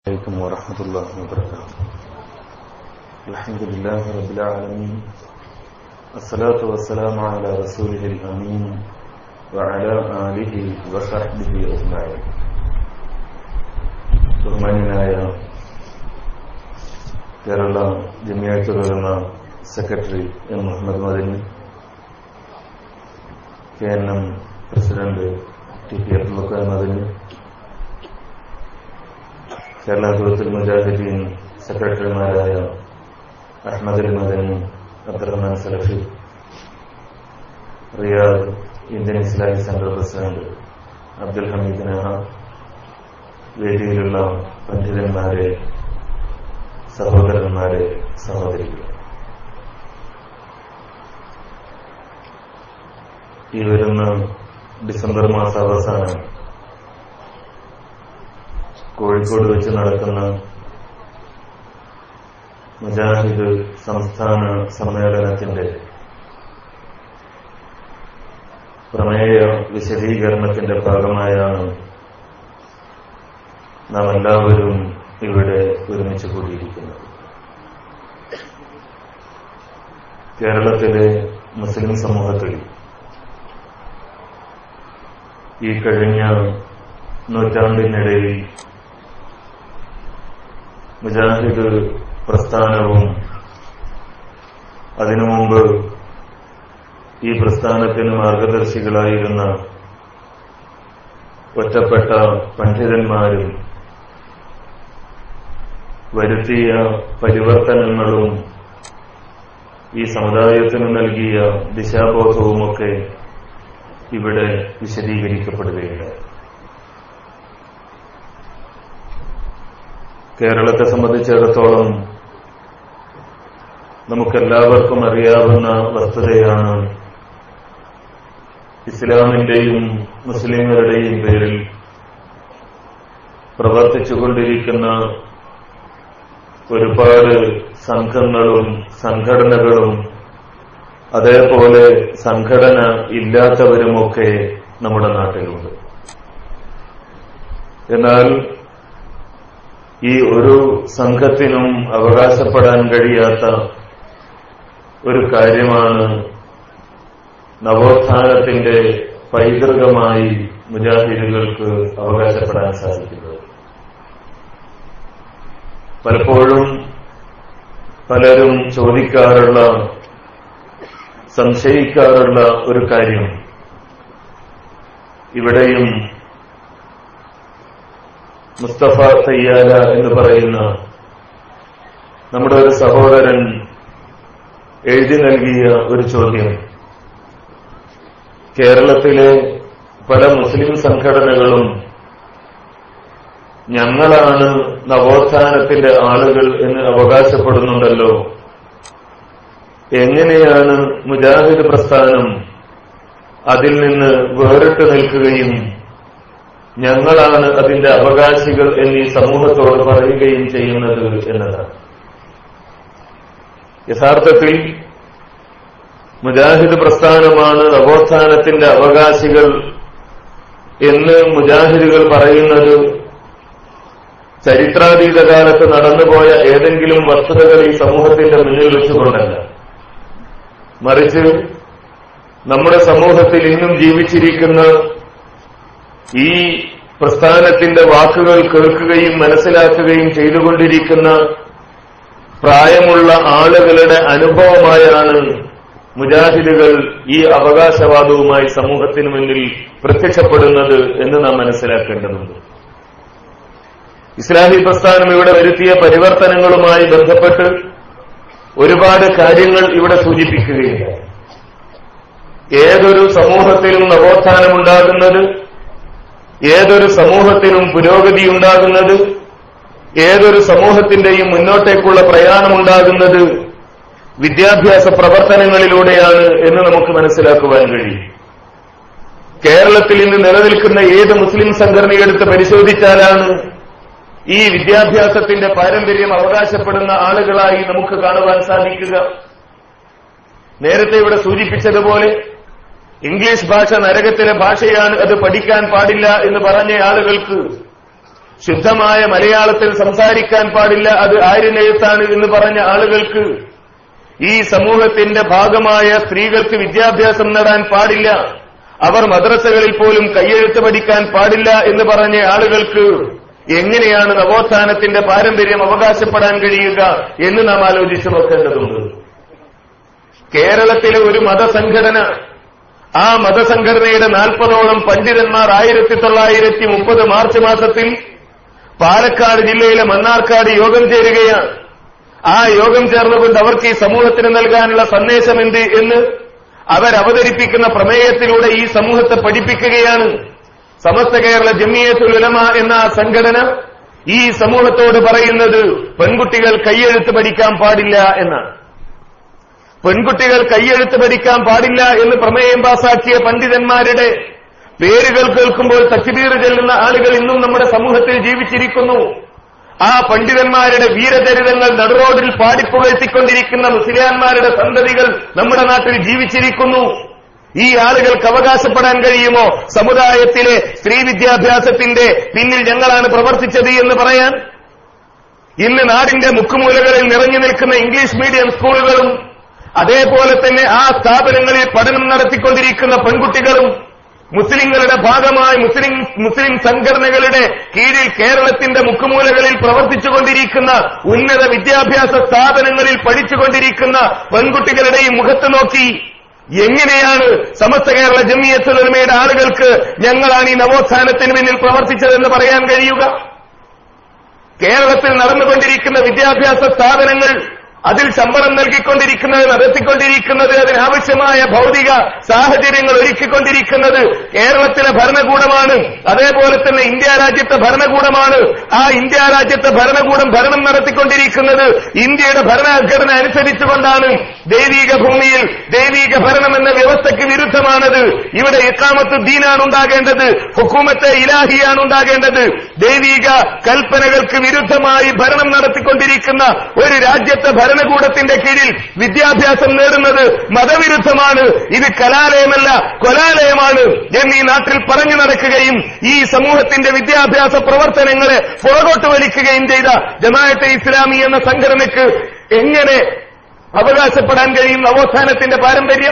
عليكم ورحمة الله وبركاته الحمد لله رب العالمين الصلاة والسلام على رسوله الأمين وعلى آله وصحبه أجمعين ബഹുമാന്യനായ Kerala ജമിയാത്തുലമ secretary M Muhammad Madani K N M president T P Abdul Madani Kerala ഗ്രൂപ്പിൽ മുജാഹിദീൻ സെക്രട്ടറിമാരായ അഹമ്മദ് അലി മദനി അബ്ദുറഹ്മാൻ സലഫി Riyadh Indian Islamic centre president Abdul Hameed നഹ വേദിയിലുള്ള പണ്ഡിതന്മാരെ സഹോദരന്മാരെ സഹോദരികൾ ഈ വരുന്ന ഡിസംബർ മാസ അവസാനം കോഴിക്കോട് വെച്ച് നടക്കുന്ന മുജാഹിദ് സംസ്ഥാന സമ്മേളനത്തിന്റെ പ്രമേയ വിശദീകരണത്തിന്റെ ഭാഗമായാണ് നാം എല്ലാവരും ഇവിടെ ഒരുമിച്ച് കൂടിയിരിക്കുന്നത് കേരളത്തിലെ മുസ്ലിം സമൂഹത്തിൽ ഈ കഴിഞ്ഞ നൂറ്റാണ്ടിനിടയിൽ മുജാഹിദ് പ്രസ്ഥാനവും അതിനു മുമ്പ് ഈ പ്രസ്ഥാനത്തിന് മാർഗദർശികളായിരുന്ന ഒറ്റപ്പെട്ട പണ്ഡിതന്മാരും വരുത്തിയ പരിവർത്തനങ്ങളും ഈ സമുദായത്തിന് നൽകിയ ദിശാബോധവുമൊക്കെ ഇവിടെ വിശദീകരിക്കപ്പെടുകയുണ്ടായി കേരളത്തെ സംബന്ധിച്ചിടത്തോളം നമുക്കെല്ലാവർക്കും അറിയാവുന്ന വസ്തുതയാണ് ഇസ്ലാമിന്റെയും മുസ്ലിങ്ങളുടെയും പേരിൽ പ്രവർത്തിച്ചുകൊണ്ടിരിക്കുന്ന ഒരുപാട് സംഘങ്ങളും സംഘടനകളും അതേപോലെ സംഘടന ഇല്ലാത്തവരുമൊക്കെ നമ്മുടെ നാട്ടിലുണ്ട് എന്നാൽ ഈ ഒരു സംഘത്തിനും അവകാശപ്പെടാൻ കഴിയാത്ത ഒരു കാര്യമാണ് നവോത്ഥാനത്തിന്റെ പൈതൃകമായി മുജാഹിദുകൾക്ക് അവകാശപ്പെടാൻ സാധിക്കുന്നത് പലപ്പോഴും പലരും ചോദിക്കാറുള്ള സംശയിക്കാറുള്ള ഒരു കാര്യം ഇവിടെയും മുസ്തഫ തയ്യാല എന്ന് പറയുന്ന നമ്മുടെ ഒരു സഹോദരൻ എഴുതി നൽകിയ ഒരു ചോദ്യം കേരളത്തിലെ പല മുസ്ലിം സംഘടനകളും ഞങ്ങളാണ് നവോത്ഥാനത്തിന്റെ ആളുകൾ എന്ന് അവകാശപ്പെടുന്നുണ്ടല്ലോ എങ്ങനെയാണ് മുജാഹിദ് പ്രസ്ഥാനം അതിൽ നിന്ന് വേറിട്ട് നിൽക്കുകയും ഞങ്ങളാണ് അതിന്റെ അവകാശികൾ എന്നീ സമൂഹത്തോട് പറയുകയും ചെയ്യുന്നത് എന്നതാണ് യഥാർത്ഥത്തിൽ മുജാഹിദ് പ്രസ്ഥാനമാണ് നവോത്ഥാനത്തിന്റെ അവകാശികൾ എന്ന് മുജാഹിദുകൾ പറയുന്നത് ചരിത്രാതീത കാലത്ത് നടന്നുപോയ ഏതെങ്കിലും വസ്തുതകൾ ഈ സമൂഹത്തിന്റെ മുന്നിൽ വെച്ചുകൊണ്ടല്ല മറിച്ച് നമ്മുടെ സമൂഹത്തിൽ ഇന്നും ജീവിച്ചിരിക്കുന്ന ഈ പ്രസ്ഥാനത്തിന്റെ വാക്കുകൾ കേൾക്കുകയും മനസ്സിലാക്കുകയും ചെയ്തുകൊണ്ടിരിക്കുന്ന പ്രായമുള്ള ആളുകളുടെ അനുഭവമായാണ് മുജാഹിദുകൾ ഈ അവകാശവാദവുമായി സമൂഹത്തിന് മുന്നിൽ പ്രത്യക്ഷപ്പെടുന്നത് എന്ന് നാം മനസ്സിലാക്കേണ്ടതുണ്ട് ഇസ്ലാമി പ്രസ്ഥാനം ഇവിടെ വരുത്തിയ പരിവർത്തനങ്ങളുമായി ബന്ധപ്പെട്ട് ഒരുപാട് കാര്യങ്ങൾ ഇവിടെ സൂചിപ്പിക്കുകയില്ല ഏതൊരു സമൂഹത്തിലും നവോത്ഥാനമുണ്ടാകുന്നത് ഏതൊരു സമൂഹത്തിനും പുരോഗതി ഉണ്ടാകുന്നത് ഏതൊരു സമൂഹത്തിന്റെയും മുന്നോട്ടേക്കുള്ള പ്രയാണമുണ്ടാകുന്നത് വിദ്യാഭ്യാസ പ്രവർത്തനങ്ങളിലൂടെയാണ് എന്ന് നമുക്ക് മനസ്സിലാക്കുവാൻ കഴിയും കേരളത്തിൽ ഇന്ന് നിലനിൽക്കുന്ന ഏത് മുസ്ലിം സംഘടനയെടുത്ത് പരിശോധിച്ചാലാണ് ഈ വിദ്യാഭ്യാസത്തിന്റെ പാരമ്പര്യം അവകാശപ്പെടുന്ന ആളുകളായി നമുക്ക് കാണുവാൻ സാധിക്കുക നേരത്തെ ഇവിടെ സൂചിപ്പിച്ചതുപോലെ ഇംഗ്ലീഷ് ഭാഷ നരകത്തിലെ ഭാഷയാണ് അത് പഠിക്കാൻ പാടില്ല എന്ന് പറഞ്ഞ ആളുകൾക്ക് ശുദ്ധമായ മലയാളത്തിൽ സംസാരിക്കാൻ പാടില്ല അത് ആര്യനെഴുത്താണ് എന്ന് പറഞ്ഞ ആളുകൾക്ക് ഈ സമൂഹത്തിന്റെ ഭാഗമായ സ്ത്രീകൾക്ക് വിദ്യാഭ്യാസം നേടാൻ പാടില്ല അവർ മദ്രസകളിൽ പോലും കയ്യെഴുത്ത് പഠിക്കാൻ പാടില്ല എന്ന് പറഞ്ഞ ആളുകൾക്ക് എങ്ങനെയാണ് നവോത്ഥാനത്തിന്റെ പാരമ്പര്യം അവകാശപ്പെടാൻ കഴിയുക എന്ന് നാം ആലോചിച്ചു നോക്കേണ്ടതുണ്ട് കേരളത്തിലെ ഒരു മതസംഘടന ആ മതസംഘടനയുടെ നാൽപ്പതോളം പണ്ഡിതന്മാർ ആയിരത്തി തൊള്ളായിരത്തി മുപ്പത് മാർച്ച് മാസത്തിൽ പാലക്കാട് ജില്ലയിലെ മണ്ണാർക്കാട് യോഗം ചേരുകയാണ് ആ യോഗം ചേർന്നുകൊണ്ട് അവർക്ക് ഈ സമൂഹത്തിന് നൽകാനുള്ള സന്ദേശം എന്ത് എന്ന് അവരവതരിപ്പിക്കുന്ന പ്രമേയത്തിലൂടെ ഈ സമൂഹത്തെ പഠിപ്പിക്കുകയാണ് സമസ്ത കേരള ജമിയത്തുൽ ഉലമ എന്ന ആ സംഘടന ഈ സമൂഹത്തോട് പറയുന്നത് പെൺകുട്ടികൾ കൈയെഴുത്ത് പഠിക്കാൻ പാടില്ല എന്നാണ് പെൺകുട്ടികൾ കൈയെഴുത്ത് പഠിക്കാൻ പാടില്ല എന്ന് പ്രമേയം പാസാക്കിയ പണ്ഡിതന്മാരുടെ പേരുകൾ കേൾക്കുമ്പോൾ തക്ബീർ ചെല്ലുന്ന ആളുകൾ ഇന്നും നമ്മുടെ സമൂഹത്തിൽ ജീവിച്ചിരിക്കുന്നു ആ പണ്ഡിതന്മാരുടെ വീരചരിതങ്ങൾ നടുറോഡിൽ പാടിപ്പുകഴ്ത്തിക്കൊണ്ടിരിക്കുന്ന മുസ്ലിയാന്മാരുടെ സന്തതികൾ നമ്മുടെ നാട്ടിൽ ജീവിച്ചിരിക്കുന്നു ഈ ആളുകൾക്ക് അവകാശപ്പെടാൻ കഴിയുമോ സമുദായത്തിലെ സ്ത്രീ വിദ്യാഭ്യാസത്തിന്റെ പിന്നിൽ ഞങ്ങളാണ് പ്രവർത്തിച്ചത് എന്ന് പറയാൻ ഇന്ന് നാടിന്റെ മുക്കുമൂലകളിൽ നിറഞ്ഞു നിൽക്കുന്ന ഇംഗ്ലീഷ് മീഡിയം സ്കൂളുകളും അതേപോലെ തന്നെ ആ സ്ഥാപനങ്ങളിൽ പഠനം നടത്തിക്കൊണ്ടിരിക്കുന്ന പെൺകുട്ടികളും മുസ്ലിങ്ങളുടെ ഭാഗമായി മുസ്ലിം മുസ്ലിം സംഘടനകളുടെ കീഴിൽ കേരളത്തിന്റെ മുക്കുമൂലകളിൽ പ്രവർത്തിച്ചുകൊണ്ടിരിക്കുന്ന ഉന്നത വിദ്യാഭ്യാസ സ്ഥാപനങ്ങളിൽ പഠിച്ചുകൊണ്ടിരിക്കുന്ന പെൺകുട്ടികളുടെയും മുഖത്ത് നോക്കി എങ്ങനെയാണ് സമസ്ത കേരള ജമിയത്തുലമയുടെ ആളുകൾക്ക് ഞങ്ങളാണ് ഈ നവോത്ഥാനത്തിന് പിന്നിൽ പ്രവർത്തിച്ചതെന്ന് പറയാൻ കഴിയുക കേരളത്തിൽ നടന്നുകൊണ്ടിരിക്കുന്ന വിദ്യാഭ്യാസ സ്ഥാപനങ്ങൾ അതിൽ ശമ്പളം നൽകിക്കൊണ്ടിരിക്കുന്നത് നടത്തിക്കൊണ്ടിരിക്കുന്നത് അതിനാവശ്യമായ ഭൗതിക സാഹചര്യങ്ങൾ ഒരുക്കിക്കൊണ്ടിരിക്കുന്നത് കേരളത്തിലെ ഭരണകൂടമാണ് അതേപോലെ തന്നെ ഇന്ത്യ രാജ്യത്തെ ഭരണകൂടമാണ് ആ ഇന്ത്യ രാജ്യത്തെ ഭരണകൂടം ഭരണം നടത്തിക്കൊണ്ടിരിക്കുന്നത് ഇന്ത്യയുടെ ഭരണഘടന അനുസരിച്ചുകൊണ്ടാണ് ദൈവീക ഭൂമിയിൽ ദൈവീക ഭരണം എന്ന വ്യവസ്ഥയ്ക്ക് വിരുദ്ധമാണത് ഇവിടെ ഇക്കാമത്ത് ദീനാണ് ഉണ്ടാകേണ്ടത് ഹുക്കൂമത്തെ ഇലാഹിയാണ് ഉണ്ടാകേണ്ടത് ദൈവീക കൽപ്പനകൾക്ക് വിരുദ്ധമായി ഭരണം നടത്തിക്കൊണ്ടിരിക്കുന്ന ഒരു രാജ്യത്തെ ഭരണകൂടത്തിന്റെ കീഴിൽ വിദ്യാഭ്യാസം നേടുന്നത് മതവിരുദ്ധമാണ് ഇത് കലാലയമല്ല കൊലാലയമാണ് എന്നീ നാട്ടിൽ പറഞ്ഞു നടക്കുകയും ഈ സമൂഹത്തിന്റെ വിദ്യാഭ്യാസ പ്രവർത്തനങ്ങളെ പുറകോട്ട് വലിക്കുകയും ചെയ്ത ജമാഅത്തെ ഇസ്ലാമി എന്ന സംഘടനയ്ക്ക് എങ്ങനെ അവകാശപ്പെടാൻ കഴിയും നവോത്ഥാനത്തിന്റെ പാരമ്പര്യം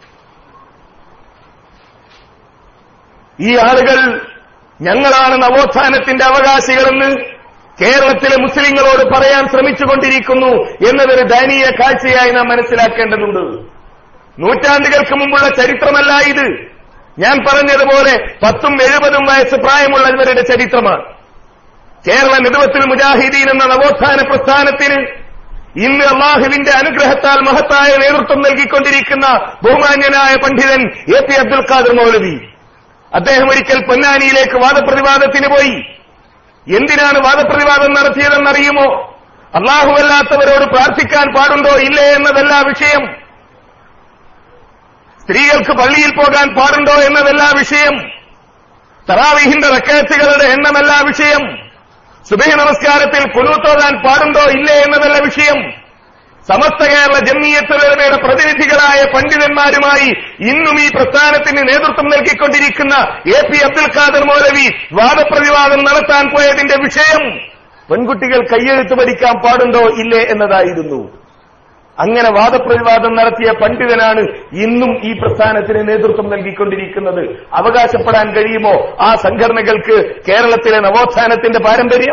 ഈ ആളുകൾ ഞങ്ങളാണ് നവോത്ഥാനത്തിന്റെ അവകാശികളെന്ന് കേരളത്തിലെ മുസ്ലിങ്ങളോട് പറയാൻ ശ്രമിച്ചുകൊണ്ടിരിക്കുന്നു എന്നതൊരു ദയനീയ കാഴ്ചയായി നാം മനസ്സിലാക്കേണ്ടതുണ്ട് നൂറ്റാണ്ടുകൾക്ക് മുമ്പുള്ള ചരിത്രമല്ല ഇത് ഞാൻ പറഞ്ഞതുപോലെ പത്തും എഴുപതും വയസ്സ് പ്രായമുള്ള ഇവരുടെ ചരിത്രമാണ് കേരള നെടുവത്തിൽ മുജാഹിദീൻ എന്ന നവോത്ഥാന പ്രസ്ഥാനത്തിന് ഇന്ന് അള്ളാഹുവിന്റെ അനുഗ്രഹത്താൽ മഹത്തായ നേതൃത്വം നൽകിക്കൊണ്ടിരിക്കുന്ന ബഹുമാന്യനായ പണ്ഡിതൻ എ പി അബ്ദുൽ ഖാദർ മൗലവി അദ്ദേഹം ഒരിക്കൽ പൊന്നാനിയിലേക്ക് വാദപ്രതിവാദത്തിന് പോയി എന്തിനാണ് വാദപ്രതിവാദം നടത്തിയതെന്നറിയുമോ അള്ളാഹുവല്ലാത്തവരോട് പ്രാർത്ഥിക്കാൻ പാടുണ്ടോ ഇല്ലേ എന്നതല്ല വിഷയം സ്ത്രീകൾക്ക് പള്ളിയിൽ പോകാൻ പാടുണ്ടോ എന്നതല്ല വിഷയം തറാവിഹിന്റെ റക്കേറ്റുകളുടെ എണ്ണമല്ല വിഷയം സുബഹി നമസ്കാരത്തിൽ കുനൂത്തോതാൻ പാടുണ്ടോ ഇല്ലേ എന്നതല്ല വിഷയം സമസ്ത കേരള ജമ്മിയത്തുലമയുടെ പ്രതിനിധികളായ പണ്ഡിതന്മാരുമായി ഇന്നും ഈ പ്രസ്ഥാനത്തിന് നേതൃത്വം നൽകിക്കൊണ്ടിരിക്കുന്ന എ പി അബ്ദുൽ ഖാദർ മൗലവി വാദപ്രതിവാദം നടത്താൻ പോയതിന്റെ വിഷയം പെൺകുട്ടികൾ കയ്യെഴുത്ത് പഠിക്കാൻ പാടുണ്ടോ ഇല്ലേ എന്നതായിരുന്നു അങ്ങനെ വാദപ്രതിവാദം നടത്തിയ പണ്ഡിതനാണ് ഇന്നും ഈ പ്രസ്ഥാനത്തിന് നേതൃത്വം നൽകിക്കൊണ്ടിരിക്കുന്നത് അവകാശപ്പെടാൻ കഴിയുമോ ആ സംഘടനകൾക്ക് കേരളത്തിലെ നവോത്ഥാനത്തിന്റെ പാരമ്പര്യം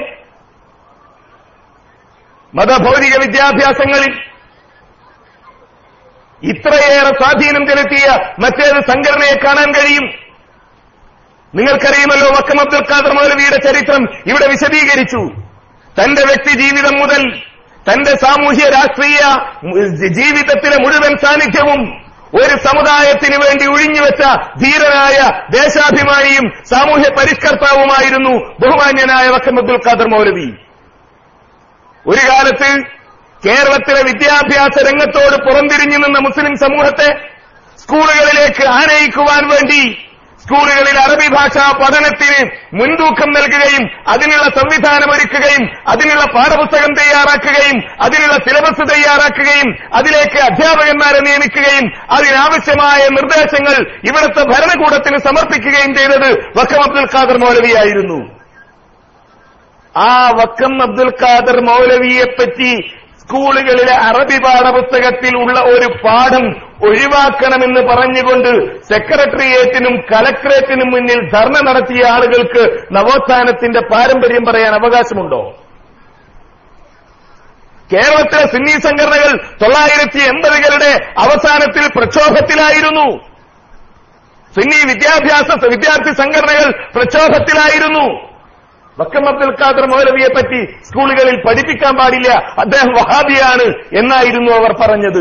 മതഭൗതിക വിദ്യാഭ്യാസങ്ങളിൽ ഇത്രയേറെ സ്വാധീനം ചെലുത്തിയ മറ്റേത് സംഘടനയെ കാണാൻ കഴിയും നിങ്ങൾക്കറിയുമല്ലോ വക്കം അബ്ദുൽ ഖാദർ മൗലവിയുടെ ചരിത്രം ഇവിടെ വിശദീകരിച്ചു തന്റെ വ്യക്തി ജീവിതം മുതൽ തന്റെ സാമൂഹ്യ രാഷ്ട്രീയ ജീവിതത്തിലെ മുഴുവൻ സാന്നിധ്യവും ഒരു സമുദായത്തിന് വേണ്ടി ഒഴിഞ്ഞുവെച്ച ധീരനായ ദേശാഭിമാനിയും സാമൂഹ്യ പരിഷ്കർത്താവുമായിരുന്നു ബഹുമാന്യനായ വക്കം അബ്ദുൽ ഖാദർ മൗലവി ഒരു കാലത്ത് കേരളത്തിലെ വിദ്യാഭ്യാസ രംഗത്തോട് പുറംതിരിഞ്ഞു നിന്ന മുസ്ലിം സമൂഹത്തെ സ്കൂളുകളിലേക്ക് ആനയിക്കുവാൻ വേണ്ടി സ്കൂളുകളിൽ അറബി ഭാഷാ പഠനത്തിന് മുൻതൂക്കം നൽകുകയും അതിനുള്ള സംവിധാനം ഒരുക്കുകയും അതിനുള്ള പാഠപുസ്തകം തയ്യാറാക്കുകയും അതിനുള്ള സിലബസ് തയ്യാറാക്കുകയും അതിലേക്ക് അധ്യാപകന്മാരെ നിയമിക്കുകയും അതിനാവശ്യമായ നിർദ്ദേശങ്ങൾ ഇവിടുത്തെ ഭരണകൂടത്തിന് സമർപ്പിക്കുകയും ചെയ്തത് വക്കം അബ്ദുൽ ഖാദർ മൗലവിയായിരുന്നു ആ വക്കം അബ്ദുൽ ഖാദർ മൗലവിയെ പറ്റി സ്കൂളുകളിലെ അറബി പാഠപുസ്തകത്തിൽ ഉള്ള ഒരു പാഠം ഒഴിവാക്കണമെന്ന് പറഞ്ഞുകൊണ്ട് സെക്രട്ടേറിയറ്റിനും കലക്ടറേറ്റിനും മുന്നിൽ ധർണ നടത്തിയ ആളുകൾക്ക് നവോത്ഥാനത്തിന്റെ പാരമ്പര്യം പറയാൻ അവകാശമുണ്ടോ കേരളത്തിലെ സുന്നി സംഘടനകൾ തൊള്ളായിരത്തി എൺപതുകളുടെ അവസാനത്തിൽ പ്രക്ഷോഭത്തിലായിരുന്നു സുന്നി വിദ്യാഭ്യാസ വിദ്യാർത്ഥി സംഘടനകൾ പ്രക്ഷോഭത്തിലായിരുന്നു വക്കം അബ്ദുൽ ഖാദർ മൗലവിയെ പറ്റി സ്കൂളുകളിൽ പഠിപ്പിക്കാൻ പാടില്ല അദ്ദേഹം വഹാബിയാണ് എന്നായിരുന്നു അവർ പറഞ്ഞത്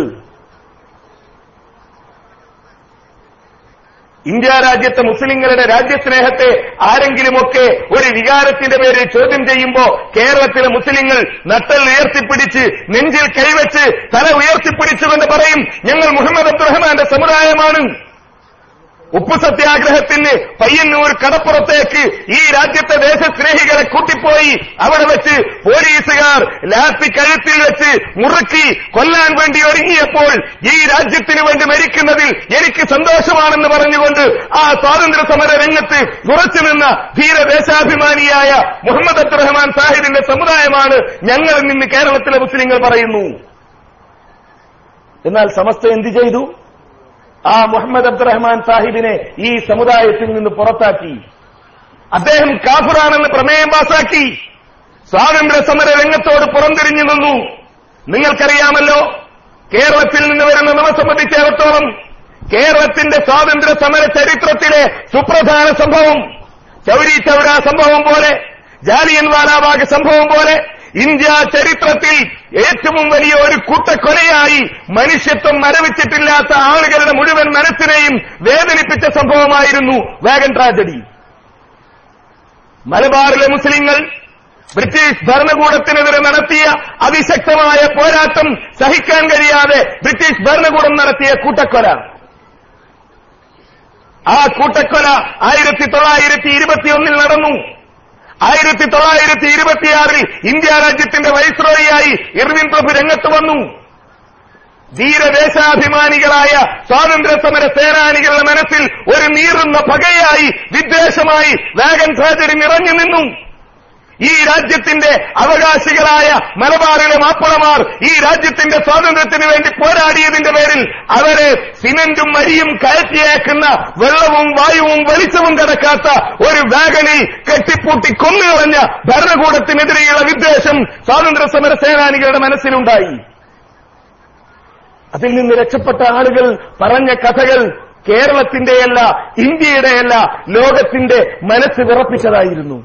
ഇന്ത്യ രാജ്യത്തെ മുസ്ലിങ്ങളുടെ രാജ്യസ്നേഹത്തെ ആരെങ്കിലുമൊക്കെ ഒരു വികാരത്തിന്റെ പേരിൽ ചോദ്യം ചെയ്യുമ്പോ കേരളത്തിലെ മുസ്ലിങ്ങൾ നട്ടൽ ഉയർത്തിപ്പിടിച്ച് നെഞ്ചിൽ കൈവച്ച് തല ഉയർത്തിപ്പിടിച്ചുകൊണ്ട് പറയും ഞങ്ങൾ മുഹമ്മദ് അബ്ദുറഹ്മാന്റെ സമുദായമാണ് ഉപ്പു സത്യാഗ്രഹത്തിന് പയ്യന്നൂർ കടപ്പുറത്തേക്ക് ഈ രാജ്യത്തെ ദേശസ്നേഹികളെ കൂട്ടിപ്പോയി അവിടെ വെച്ച് പോലീസുകാർ ലാത്തി കഴുത്തിൽ വെച്ച് മുറുക്കി കൊല്ലാൻ വേണ്ടി ഒരുങ്ങിയപ്പോൾ ഈ രാജ്യത്തിന് വേണ്ടി മരിക്കുന്നതിൽ എനിക്ക് സന്തോഷമാണെന്ന് പറഞ്ഞുകൊണ്ട് ആ സ്വാതന്ത്ര്യ സമര രംഗത്ത് ഉറച്ചു നിന്ന ധീരദേശാഭിമാനിയായ മുഹമ്മദ് അബ്ദുറഹ്മാൻ സാഹിബിന്റെ സമുദായമാണ് ഞങ്ങൾ നിന്ന് കേരളത്തിലെ മുസ്ലിങ്ങൾ പറയുന്നു എന്നാൽ സമസ്ത എന്ത് ചെയ്തു ആ മുഹമ്മദ് അബ്ദുറഹ്മാൻ സാഹിബിനെ ഈ സമുദായത്തിൽ നിന്ന് പുറത്താക്കി അദ്ദേഹം കാഫറാണെന്ന് പ്രമേയം പാസാക്കി സ്വാതന്ത്ര്യ സമര രംഗത്തോട് പുറംതിരിഞ്ഞു നിന്നു നിങ്ങൾക്കറിയാമല്ലോ കേരളത്തിൽ നിന്ന് വരുന്ന നമ്മെ സംബന്ധിച്ചിടത്തോളം കേരളത്തിന്റെ സ്വാതന്ത്ര്യ സമര ചരിത്രത്തിലെ സുപ്രധാന സംഭവം ചൗരി ചൗര സംഭവം പോലെ ജാലിയൻ വാലാബാഗ് സംഭവം പോലെ ഇന്ത്യ ചരിത്രത്തിൽ ഏറ്റവും വലിയ ഒരു കൂട്ടക്കൊലയായി മനുഷ്യത്വം മരവിച്ചിട്ടില്ലാത്ത ആളുകളുടെ മുഴുവൻ മനസ്സിനെയും വേദനിപ്പിച്ച സംഭവമായിരുന്നു വാഗൻ ട്രാജഡി മലബാറിലെ മുസ്ലിങ്ങൾ ബ്രിട്ടീഷ് ഭരണകൂടത്തിനെതിരെ നടത്തിയ അതിശക്തമായ പോരാട്ടം സഹിക്കാൻ കഴിയാതെ ബ്രിട്ടീഷ് ഭരണകൂടം നടത്തിയ കൂട്ടക്കൊല ആ കൂട്ടക്കൊല ആയിരത്തി തൊള്ളായിരത്തി ഇരുപത്തിയൊന്നിൽ നടന്നു ആയിരത്തി തൊള്ളായിരത്തി ഇരുപത്തിയാറിൽ ഇന്ത്യ രാജ്യത്തിന്റെ വൈസ്രോയിയായി ഇർവിൻ പ്രഭു രംഗത്ത് വന്നു ധീരദേശാഭിമാനികളായ സ്വാതന്ത്ര്യ സമര സേനാനികളുടെ മനസ്സിൽ ഒരു നീറുന്ന പകയായി വിദ്വേഷമായി വാഗൻ ട്രാജഡി നിറഞ്ഞു നിന്നു ഈ രാജ്യത്തിന്റെ അവകാശികളായ മലബാറിലെ മാപ്പിളമാർ ഈ രാജ്യത്തിന്റെ സ്വാതന്ത്ര്യത്തിന് വേണ്ടി പോരാടിയതിന്റെ പേരിൽ അവരെ സിമന്റും മരിയും കയറ്റിയേക്കുന്ന വെള്ളവും വായുവും വെളിച്ചവും കിടക്കാത്ത ഒരു വാഗണിൽ കെട്ടിപ്പൂട്ടി കൊന്നുകളഞ്ഞ ഭരണകൂടത്തിനെതിരെയുള്ള വിദ്വേഷം സ്വാതന്ത്ര്യ സമര സേനാനികളുടെ മനസ്സിലുണ്ടായി അതിൽ നിന്ന് രക്ഷപ്പെട്ട ആളുകൾ പറഞ്ഞ കഥകൾ കേരളത്തിന്റെയല്ല ഇന്ത്യയുടെയല്ല ലോകത്തിന്റെ മനസ്സ് വിറപ്പിച്ചതായിരുന്നു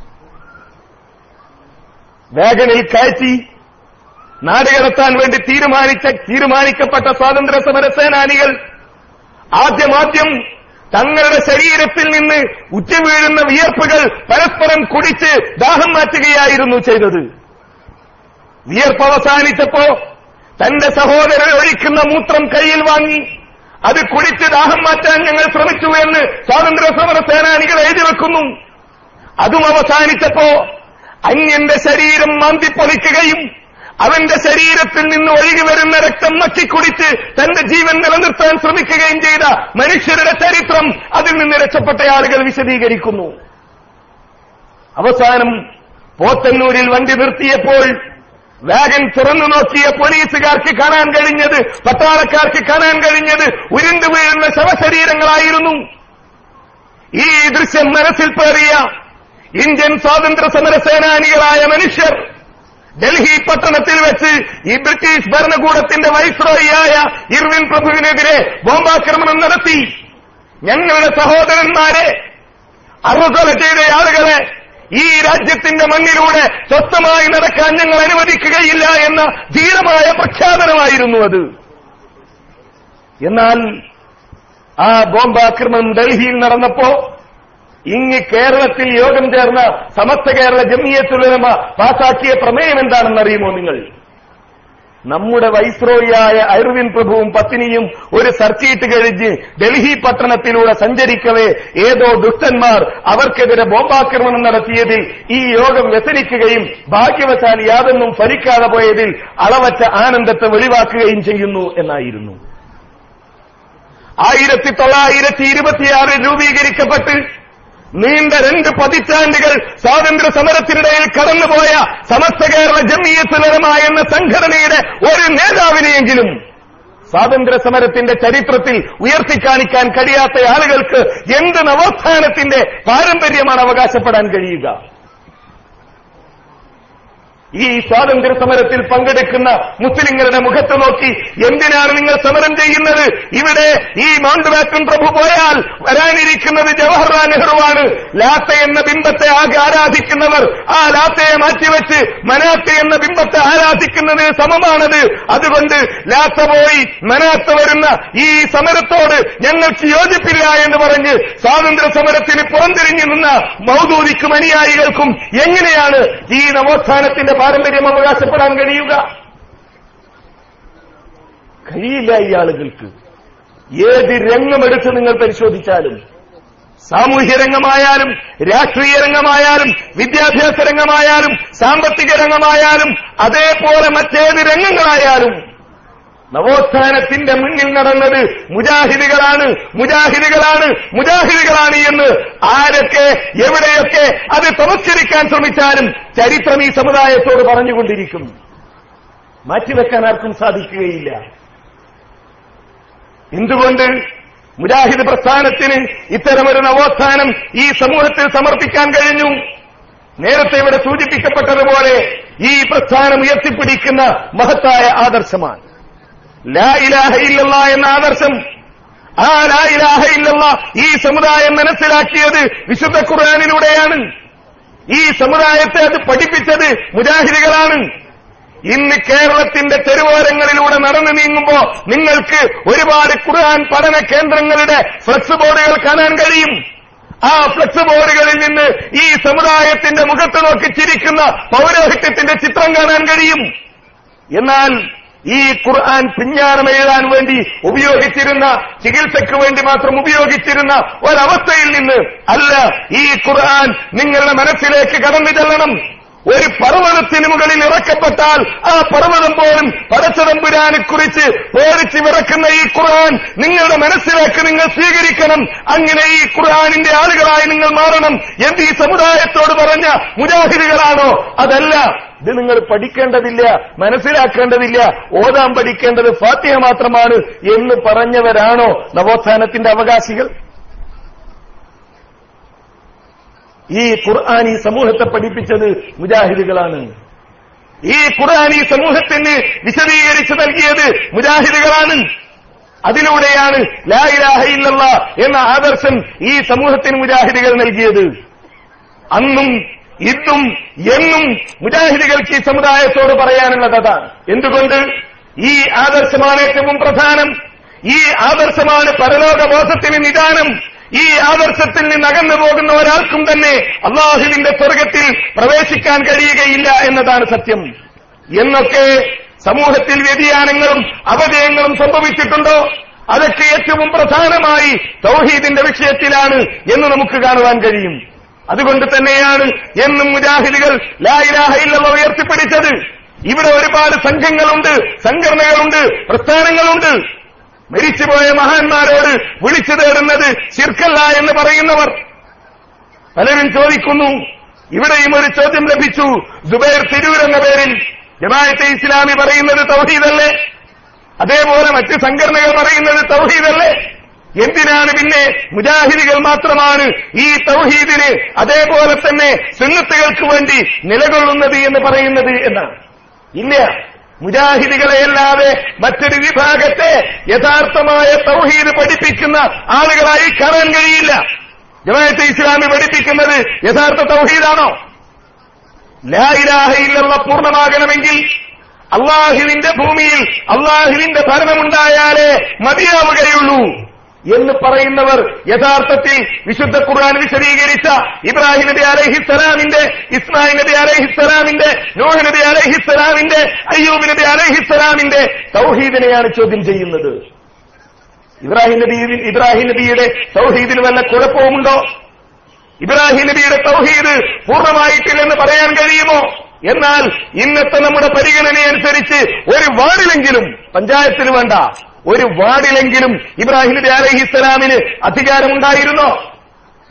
വാഗണിൽ കയറ്റി നാടുകടത്താൻ വേണ്ടി തീരുമാനിച്ച തീരുമാനിക്കപ്പെട്ട സ്വാതന്ത്ര്യ സമര സേനാനികൾ ആദ്യമാദ്യം തങ്ങളുടെ ശരീരത്തിൽ നിന്ന് ഉച്ചവീഴുന്ന വിയർപ്പുകൾ പരസ്പരം കുടിച്ച് ദാഹം മാറ്റുകയായിരുന്നു ചെയ്തത് വിയർപ്പ് അവസാനിച്ചപ്പോ തന്റെ സഹോദരൻ ഒഴിക്കുന്ന മൂത്രം കയ്യിൽ വാങ്ങി അത് കുടിച്ച് ദാഹം മാറ്റാൻ ഞങ്ങൾ ശ്രമിച്ചു എന്ന് സ്വാതന്ത്ര്യ സമര സേനാനികൾ എഴുതി വെക്കുന്നു അതും അവസാനിച്ചപ്പോ അന്യന്റെ ശരീരം മാന്തിപ്പൊളിക്കുകയും അവന്റെ ശരീരത്തിൽ നിന്ന് ഒഴുകി വരുന്ന രക്തം നക്കിക്കുടിച്ച് തന്റെ ജീവൻ നിലനിർത്താൻ ശ്രമിക്കുകയും ചെയ്ത മനുഷ്യരുടെ ചരിത്രം അതിൽ നിന്ന് രക്ഷപ്പെട്ട ആളുകൾ വിശദീകരിക്കുന്നു അവസാനം പോത്തന്നൂരിൽ വണ്ടി നിർത്തിയപ്പോൾ വാഗൻ തുറന്നു നോക്കിയ പോലീസുകാർക്ക് കാണാൻ കഴിഞ്ഞത് പട്ടാളക്കാർക്ക് കാണാൻ കഴിഞ്ഞത് ഉരുണ്ടു വീഴുന്ന ശവശരീരങ്ങളായിരുന്നു ഈ ദൃശ്യം മനസ്സിൽ പേറിയ ഇന്ത്യൻ സ്വാതന്ത്ര്യ സമര സേനാനികളായ മനുഷ്യർ ഡൽഹി പട്ടണത്തിൽ വെച്ച് ഈ ബ്രിട്ടീഷ് ഭരണകൂടത്തിന്റെ വൈസ്രോയിയായ ഇർവിൻ പ്രഭുവിനെതിരെ ബോംബാക്രമണം നടത്തി ഞങ്ങളുടെ സഹോദരന്മാരെ അറുകൊല ചെയ്ത ആളുകളെ ഈ രാജ്യത്തിന്റെ മണ്ണിലൂടെ സ്വസ്ഥമായി നടക്കാൻ ഞങ്ങൾ അനുവദിക്കുകയില്ല എന്ന ധീരമായ പ്രഖ്യാപനമായിരുന്നു അത് എന്നാൽ ആ ബോംബാക്രമണം ഡൽഹിയിൽ നടന്നപ്പോ ഇങ്ങ് കേരളത്തിൽ യോഗം ചേർന്ന സമസ്ത കേരള ജമിയത്തുലമ പാസാക്കിയ പ്രമേയം എന്താണെന്ന് അറിയുമോ നിങ്ങൾ നമ്മുടെ വൈസ്രോയിയായ അരുവിൻ പ്രഭുവും പത്നിയും ഒരു സർക്കിട്ട് കഴിഞ്ഞ് ഡൽഹി പട്ടണത്തിലൂടെ സഞ്ചരിക്കവേ ഏതോ ദുഷ്ടന്മാർ അവർക്കെതിരെ ബോംബാക്രമണം നടത്തിയതിൽ ഈ യോഗം വ്യസനിക്കുകയും ഭാഗ്യവശാൽ യാതൊന്നും ഫലിക്കാതെ പോയതിൽ അളവറ്റ ആനന്ദത്തെ വെളിവാക്കുകയും ചെയ്യുന്നു എന്നായിരുന്നു ആയിരത്തി തൊള്ളായിരത്തി ഇരുപത്തിയാറിൽ രൂപീകരിക്കപ്പെട്ട് നീണ്ട രണ്ട് പതിറ്റാണ്ടുകൾ സ്വാതന്ത്ര്യ സമരത്തിനിടയിൽ കടന്നുപോയ സമസ്ത കേരള ജമീയത്തുലരമ എന്ന സംഘടനയുടെ ഒരു നേതാവിനെയെങ്കിലും സ്വാതന്ത്ര്യ സമരത്തിന്റെ ചരിത്രത്തിൽ ഉയർത്തിക്കാണിക്കാൻ കഴിയാത്ത ആളുകൾക്ക് എന്ത് നവോത്ഥാനത്തിന്റെ പാരമ്പര്യമാണ് അവകാശപ്പെടാൻ കഴിയുക ഈ സ്വാതന്ത്ര്യ സമരത്തിൽ പങ്കെടുക്കുന്ന മുസ്ലിങ്ങളുടെ മുഖത്ത് നോക്കി എന്തിനാണ് നിങ്ങൾ സമരം ചെയ്യുന്നത് ഇവിടെ ഈ മൗണ്ട് ബാറ്റൺ പ്രഭു പോയാൽ വരാനിരിക്കുന്നത് ജവഹർലാൽ നെഹ്റുവാണ് ലാത്ത എന്ന ബിംബത്തെ ആകെ ആരാധിക്കുന്നവർ ആ ലാത്തയെ മാറ്റിവെച്ച് മനാത്ത എന്ന ബിംബത്തെ ആരാധിക്കുന്നതിന് സമമാണത് അതുകൊണ്ട് ലാത്ത പോയി മനാത്ത വരുന്ന ഈ സമരത്തോട് ഞങ്ങൾക്ക് യോജിപ്പില്ല എന്ന് പറഞ്ഞ് സ്വാതന്ത്ര്യ സമരത്തിന് പുറംതിരിഞ്ഞു നിന്ന മൗദൂദിക്കും അനുയായികൾക്കും എങ്ങനെയാണ് ഈ നവോത്ഥാനത്തിന്റെ പാരമ്പര്യം അവകാശപ്പെടാൻ കഴിയുക കഴിയില്ല ഈ ആളുകൾക്ക് ഏത് രംഗമെടുത്ത് നിങ്ങൾ പരിശോധിച്ചാലും സാമൂഹ്യ രംഗമായാലും രാഷ്ട്രീയ രംഗമായാലും വിദ്യാഭ്യാസ രംഗമായാലും സാമ്പത്തിക രംഗമായാലും അതേപോലെ മറ്റേത് രംഗങ്ങളായാലും നവോത്ഥാനത്തിന്റെ മുന്നിൽ നടന്നത് മുജാഹിദുകളാണ് മുജാഹിദുകളാണ് മുജാഹിദുകളാണ് എന്ന് ആരൊക്കെ എവിടെയൊക്കെ അത് തമസ്കരിക്കാൻ ശ്രമിച്ചാലും ചരിത്രം ഈ സമുദായത്തോട് പറഞ്ഞുകൊണ്ടിരിക്കും മാറ്റിവെക്കാൻ ആർക്കും സാധിക്കുകയില്ല എന്തുകൊണ്ട് മുജാഹിദ് പ്രസ്ഥാനത്തിന് ഇത്തരമൊരു നവോത്ഥാനം ഈ സമൂഹത്തിൽ സമർപ്പിക്കാൻ കഴിഞ്ഞു നേരത്തെ ഇവിടെ സൂചിപ്പിക്കപ്പെട്ടതുപോലെ ഈ പ്രസ്ഥാനം ഉയർത്തിപ്പിടിക്കുന്ന മഹത്തായ ആദർശമാണ് ലാ ഇലാഹ ഇല്ലല്ലാ എന്ന ആദർശം ആ ലാ ഇലാഹ ഇല്ലല്ലാ ഈ സമുദായം മനസ്സിലാക്കിയത് വിശുദ്ധ ഖുർആാനിലൂടെയാണ് ഈ സമുദായത്തെ അത് പഠിപ്പിച്ചത് മുജാഹിദികളാണ് ഇന്ന് കേരളത്തിന്റെ തെരുവോരങ്ങളിലൂടെ നടന്നു നീങ്ങുമ്പോ നിങ്ങൾക്ക് ഒരുപാട് ഖുർആൻ പഠന കേന്ദ്രങ്ങളുടെ ഫ്ലക്സ് ബോർഡുകൾ കാണാൻ കഴിയും ആ ഫ്ലക്സ് ബോർഡുകളിൽ നിന്ന് ഈ സമുദായത്തിന്റെ മുഖത്ത് നോക്കി ചിരിക്കുന്ന പൗരോഹിത്യത്തിന്റെ ചിത്രം കാണാൻ കഴിയും എന്നാൽ ഈ ഖുർആൻ പിഞ്ഞാനം എഴുതാൻ വേണ്ടി ഉപയോഗിച്ചിരുന്ന ചികിത്സയ്ക്ക് വേണ്ടി മാത്രം ഉപയോഗിച്ചിരുന്ന ഒരവസ്ഥയിൽ നിന്ന് അല്ല ഈ ഖുർആൻ നിങ്ങളുടെ മനസ്സിലേക്ക് കടന്നു ചെല്ലണം ഒരു പർവ്വതത്തിന് മുകളിൽ ഇറക്കപ്പെട്ടാൽ ആ പർവ്വതം പോലും പടച്ചതമ്പുരാനെ കുറിച്ച് പേടിച്ച് വിറക്കുന്ന ഈ ഖുർആൻ നിങ്ങളുടെ മനസ്സിലേക്ക് നിങ്ങൾ സ്വീകരിക്കണം അങ്ങനെ ഈ ഖുർആനിന്റെ ആളുകളായി നിങ്ങൾ മാറണം എന്ന് ഈ സമുദായത്തോട് പറഞ്ഞ മുജാഹിദുകളാണോ അതല്ല ഇത് നിങ്ങൾ പഠിക്കേണ്ടതില്ല മനസ്സിലാക്കേണ്ടതില്ല ഓതാൻ പഠിക്കേണ്ടത് ഫാത്തിഹ മാത്രമാണ് എന്ന് പറഞ്ഞവരാണോ നവോത്ഥാനത്തിന്റെ അവകാശികൾ ഈ ഖുർആൻ ഈ സമൂഹത്തെ പഠിപ്പിച്ചത് മുജാഹിദുകളാണ് ഈ ഖുർആൻ ഈ സമൂഹത്തിന് വിശദീകരിച്ചു നൽകിയത് മുജാഹിദുകളാണ് അതിലൂടെയാണ് ലാ ഇലാഹ ഇല്ലല്ലാ എന്ന ആദർശം ഈ സമൂഹത്തിന് മുജാഹിദുകൾ നൽകിയത് അന്നും ഇന്നും എന്നും മുജാഹിദുകൾക്ക് ഈ സമുദായത്തോട് പറയാനുള്ളത് അതാണ് എന്തുകൊണ്ട് ഈ ആദർശമാണ് ഏറ്റവും പ്രധാനം ഈ ആദർശമാണ് പരലോകബോധത്തിന് നിദാനം ഈ ആദർശത്തിൽ നിന്ന് അകന്നു പോകുന്ന ഒരാൾക്കും തന്നെ അള്ളാഹുവിന്റെ സ്വർഗത്തിൽ പ്രവേശിക്കാൻ കഴിയുകയില്ല എന്നതാണ് സത്യം എന്നൊക്കെ സമൂഹത്തിൽ വ്യതിയാനങ്ങളും അപജയങ്ങളും സംഭവിച്ചിട്ടുണ്ടോ അതൊക്കെ ഏറ്റവും പ്രധാനമായി തൗഹീദിന്റെ വിഷയത്തിലാണ് എന്ന് നമുക്ക് കാണുവാൻ കഴിയും അതുകൊണ്ട് തന്നെയാണ് എന്നും മുജാഹിദുകൾ ലായിലാഹയില്ലവ ഉയർത്തിപ്പിടിച്ചത് ഇവിടെ ഒരുപാട് സംഘങ്ങളുണ്ട് സംഘടനകളുണ്ട് പ്രസ്ഥാനങ്ങളുണ്ട് മരിച്ചുപോയ മഹാന്മാരോട് വിളിച്ചു തേടുന്നത് ശിർക്കല്ല എന്ന് പറയുന്നവർ പലരും ചോദിക്കുന്നു ഇവിടെയും ഒരു ചോദ്യം ലഭിച്ചു ജുബൈർ തിരൂർ എന്ന പേരിൽ ജമാഅത്തെ ഇസ്ലാമി പറയുന്നത് തൗഹീദല്ലേ അതേപോലെ മറ്റ് സംഘടനകൾ പറയുന്നത് തൗഹീദല്ലേ എന്തിനാണ് പിന്നെ മുജാഹിദികൾ മാത്രമാണ് ഈ തൗഹീദിന് അതേപോലെ തന്നെ സുന്നത്തുകൾക്ക് വേണ്ടി നിലകൊള്ളുന്നത് എന്ന് പറയുന്നത് എന്നാണ് ഇല്ല മുജാഹിദികളെയല്ലാതെ മറ്റൊരു വിഭാഗത്തെ യഥാർത്ഥമായ തൗഹീദ് പഠിപ്പിക്കുന്ന ആളുകളായി കാണാൻ കഴിയില്ല ജമാഅത്തെ ഇസ്ലാമി പഠിപ്പിക്കുന്നത് യഥാർത്ഥ തൗഹീദാണോ ലായിലാഹയിലുള്ള പൂർണ്ണമാകണമെങ്കിൽ അള്ളാഹുവിന്റെ ഭൂമിയിൽ അള്ളാഹുവിന്റെ ഭരണമുണ്ടായാലേ മതിയാവുകയുള്ളൂ എന്ന് പറയുന്നവർ യഥാർത്ഥത്തിൽ വിശുദ്ധ ഖുർആൻ വിശദീകരിച്ച ഇബ്രാഹിം നബി അലഹിസ്സലാമിന്റെ ഇസ്മായിൽ നബി അലഹിസ്സലാമിന്റെ നൂഹ് നബി അലഹിസ്സലാമിന്റെ അയ്യൂബ് നബി അലഹിസ്സലാമിന്റെ തൗഹീദിനെയാണ് ചോദ്യം ചെയ്യുന്നത് ഇബ്രാഹിം നബി ഇബ്രാഹിം നബിയുടെ തൗഹീദിന് വല്ല കുഴപ്പവുമുണ്ടോ ഇബ്രാഹിം നബിയുടെ തൗഹീദ് പൂർണ്ണമായിട്ടില്ലെന്ന് പറയാൻ കഴിയുമോ എന്നാൽ ഇന്നത്തെ നമ്മുടെ പരിഗണനയനുസരിച്ച് ഒരു വാർഡിലെങ്കിലും പഞ്ചായത്തിന് വേണ്ട ഒരു വാർഡിലെങ്കിലും ഇബ്രാഹിം നബി അലഹിസ്സലാമിന് അധികാരമുണ്ടായിരുന്നോ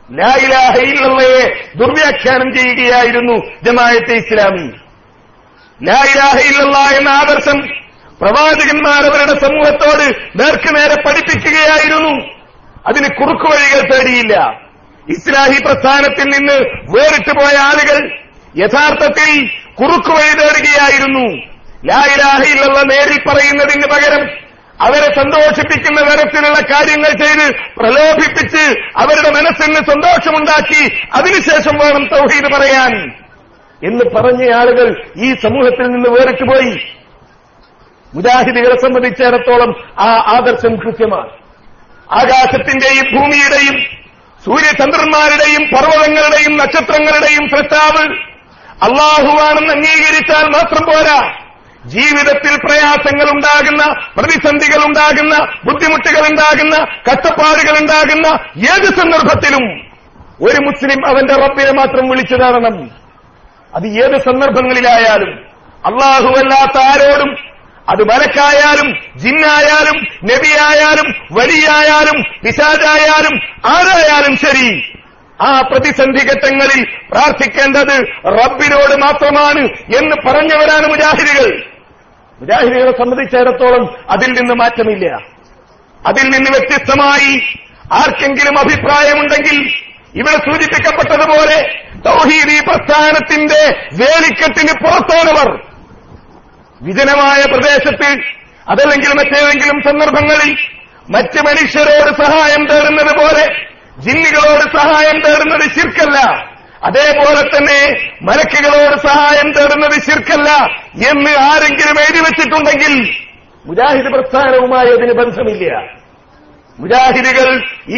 ലായിലാഹയില്ലയെ ദുർവ്യാഖ്യാനം ചെയ്യുകയായിരുന്നു ജമായത്തെ ഇസ്ലാമി ലായിലാഹയില്ല എന്ന ആദർശം പ്രവാചകന്മാർ അവരുടെ സമൂഹത്തോട് നേർക്കുനേരെ പഠിപ്പിക്കുകയായിരുന്നു അതിന് കുറുക്കുവഴികൾ തേടിയില്ല ഇസ്ലാഹി പ്രസ്ഥാനത്തിൽ നിന്ന് വേറിട്ട് പോയ ആളുകൾ യഥാർത്ഥത്തിൽ കുറുക്കുവഴി തേടുകയായിരുന്നു ലായിലാഹയിലുള്ള നേരിൽ പറയുന്നതിന് പകരം അവരെ സന്തോഷിപ്പിക്കുന്ന തരത്തിലുള്ള കാര്യങ്ങൾ ചെയ്ത് പ്രലോഭിപ്പിച്ച് അവരുടെ മനസ്സിന് സന്തോഷമുണ്ടാക്കി അതിനുശേഷം വേണം തൗഹീദ് പറയാൻ എന്ന് പറഞ്ഞ ആളുകൾ ഈ സമൂഹത്തിൽ നിന്ന് വേറിട്ട് പോയി മുജാഹിദികളെ സംബന്ധിച്ചിടത്തോളം ആ ആദർശം കൃത്യമാണ് ആകാശത്തിന്റെയും ഭൂമിയുടെയും സൂര്യചന്ദ്രന്മാരുടെയും പർവ്വതങ്ങളുടെയും നക്ഷത്രങ്ങളുടെയും സൃഷ്ടാവ് അള്ളാഹുവാണെന്ന് അംഗീകരിച്ചാൽ മാത്രം പോരാ ജീവിതത്തിൽ പ്രയാസങ്ങൾ ഉണ്ടാകുന്ന പ്രതിസന്ധികൾ ഉണ്ടാകുന്ന ബുദ്ധിമുട്ടുകൾ ഉണ്ടാകുന്ന കഷ്ടപ്പാടുകൾ ഉണ്ടാകുന്ന ഏത് സന്ദർഭത്തിലും ഒരു മുസ്ലിം അവന്റെ റബ്ബിനെ മാത്രം വിളിച്ചു തരണം അത് ഏത് സന്ദർഭങ്ങളിലായാലും അള്ളാഹുവല്ലാത്ത ആരോടും അത് മലക്കായാലും ജിന്നായാലും നബിയായാലും വലിയായാലും പിശാചായാലും ആരായാലും ശരി ആ പ്രതിസന്ധി ഘട്ടങ്ങളിൽ പ്രാർത്ഥിക്കേണ്ടത് റബ്ബിനോട് മാത്രമാണ് എന്ന് പറഞ്ഞവരാണ് മുജാഹിദികൾ മുജാഹിദികളെ സംബന്ധിച്ചിടത്തോളം അതിൽ നിന്ന് മാറ്റമില്ല അതിൽ നിന്ന് വ്യത്യസ്തമായി ആർക്കെങ്കിലും അഭിപ്രായമുണ്ടെങ്കിൽ ഇവിടെ സൂചിപ്പിക്കപ്പെട്ടതുപോലെ തൗഹീദി പ്രസ്ഥാനത്തിന്റെ വേലിക്കെട്ടിന് പുറത്താണവർ വിജനമായ പ്രദേശത്ത് അതല്ലെങ്കിൽ മറ്റേതെങ്കിലും സന്ദർഭങ്ങളിൽ മറ്റ് മനുഷ്യരോട് സഹായം തേടുന്നത് പോലെ ജിന്നുകളോട് സഹായം തേടുന്നത് ശിർക്കല്ല അതേപോലെ തന്നെ മലക്കുകളോട് സഹായം തേടുന്നത് ശിർക്കല്ല എന്ന് ആരെങ്കിലും എഴുതി വെച്ചിട്ടുണ്ടെങ്കിൽ മുജാഹിദ് പ്രസ്ഥാനവുമായി അതിന് ബന്ധമില്ല മുജാഹിദുകൾ ഈ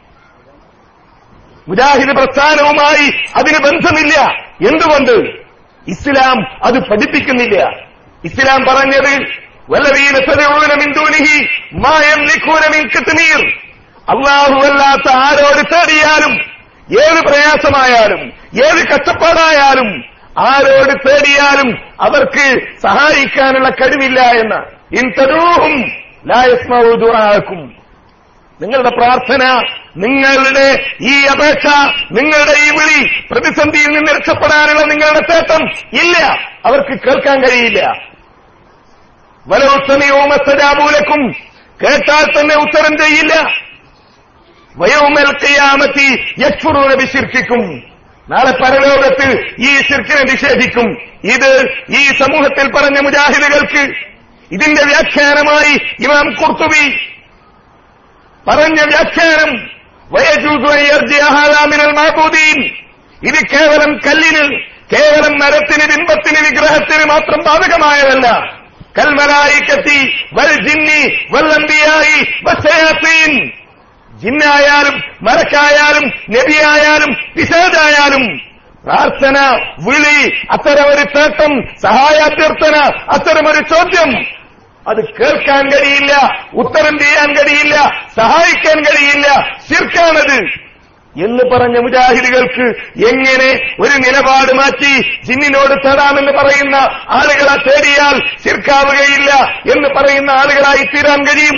മുജാഹിദ് പ്രസ്ഥാനവുമായി അതിന് ബന്ധമില്ല എന്തുകൊണ്ട് ഇസ്ലാം അത് പഠിപ്പിക്കുന്നില്ല ഇസ്ലാം പറഞ്ഞത് വല്ലവീന സദഊന മിൻ ദൂനിഹി മാ യംലികൂന മിൻ കിത്മീർ അല്ലാഹുവല്ലാത്ത ആരോട് തേടിയാലും ഏത് പ്രയാസമായാലും ഏത് കഷ്ടപ്പാടായാലും ആരോട് തേടിയാലും അവർക്ക് സഹായിക്കാനുള്ള കഴിവില്ല എന്ന് ഇൻ തദൂഹും ലാ യസ്മഉ ദുആഅക്കും നിങ്ങളുടെ പ്രാർത്ഥന നിങ്ങളുടെ ഈ അപേക്ഷ നിങ്ങളുടെ ഈ വിളി പ്രതിസന്ധിയിൽ നിന്ന് രക്ഷപ്പെടാനുള്ള നിങ്ങളുടെ തേട്ടം ഇല്ല അവർക്ക് കേൾക്കാൻ കഴിയില്ല വലോസമയവുമസ്തജാബൂലക്കും കേട്ടാൽ തന്നെ ഉത്തരം ചെയ്യില്ല വയോമൽ കയ്യാമത്തി യക്ഷുറൂന വിശിർക്കിക്കും നാളെ പരലോകത്ത് ഈ ശിർക്കിനെ നിഷേധിക്കും ഇത് ഈ സമൂഹത്തിൽ പറഞ്ഞ മുജാഹിദുകൾക്ക് ഇതിന്റെ വ്യാഖ്യാനമായി ഇമാം കുർത്തുബി പറഞ്ഞ വ്യാഖ്യാനം വയജൂസുമിനൽ മാബൂദീൻ ഇത് കേവലം കല്ലിന് കേവലം മരത്തിന് ബിംബത്തിന് വിഗ്രഹത്തിന് മാത്രം ബാധകമായതല്ല കൽമലായിക്കത്തി വൽ ജിന്നി വല്ലംബിയായി വസയാത്തീൻ ജിന്നായാലും മരക്കായാലും നബിയായാലും പിശാചായാലും പ്രാർത്ഥന വിളി അത്തരമൊരു തേട്ടം സഹായാഭ്യർത്ഥന അത്തരമൊരു ചോദ്യം അത് കേൾക്കാൻ കഴിയില്ല ഉത്തരം ചെയ്യാൻ കഴിയില്ല സഹായിക്കാൻ കഴിയില്ല ശിർക്കാണത് എന്ന് പറഞ്ഞ മുജാഹിദുകൾക്ക് എങ്ങനെ ഒരു നിലപാട് മാറ്റി ജിന്നിനോട് തേടാമെന്ന് പറയുന്ന ആളുകളെ തേടിയാൽ ശിർക്കാവുകയില്ല എന്ന് പറയുന്ന ആളുകളായി തീരാൻ കഴിയും